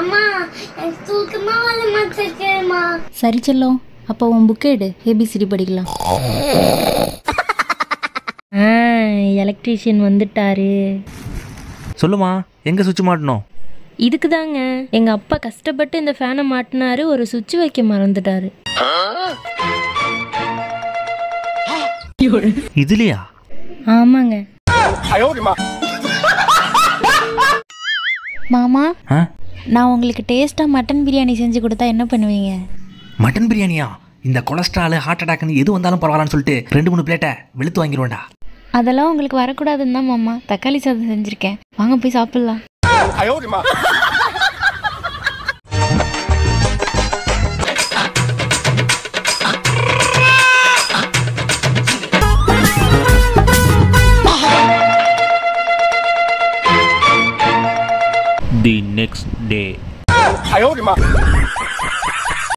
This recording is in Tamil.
அம்மா எனக்கு தூக்கமா வர மாட்டேங்கம்மா சரி செல்லம் அப்போ உன் புக்கை எடு ஏபிசிடி படிக்கலாம் ஆ எலக்ட்ரீஷியன் வந்துட்டாரு சொல்லுமா எங்கே சுவிட்ச் மாட்டணும் இதுக்கு தாங்க எங்கள் அப்பா கஷ்டப்பட்டு இந்த ஃபேனை மாட்டினாரு ஒரு சுவிட்ச் வைக்க மறந்துட்டாரு இதுலையா ஆமாங்க மாமா ஆ நான் உங்களுக்கு டேஸ்ட்டாக மட்டன் பிரியாணி செஞ்சு கொடுத்தா என்ன பண்ணுவீங்க மட்டன் பிரியாணியா இந்த கொலஸ்ட்ரால் ஹார்ட் அட்டாக்னு எது வந்தாலும் பரவாயில்லன்னு சொல்லிட்டு ரெண்டு மூணு பிளேட்டை வெளுத்து வாங்கிடுவேன்டா அதெல்லாம் உங்களுக்கு வரக்கூடாதுன்னு தான் மாமா தக்காளி சாதம் செஞ்சுருக்கேன் வாங்க போய் சாப்பிட்லாம் தி நெக்ஸ்ட் டே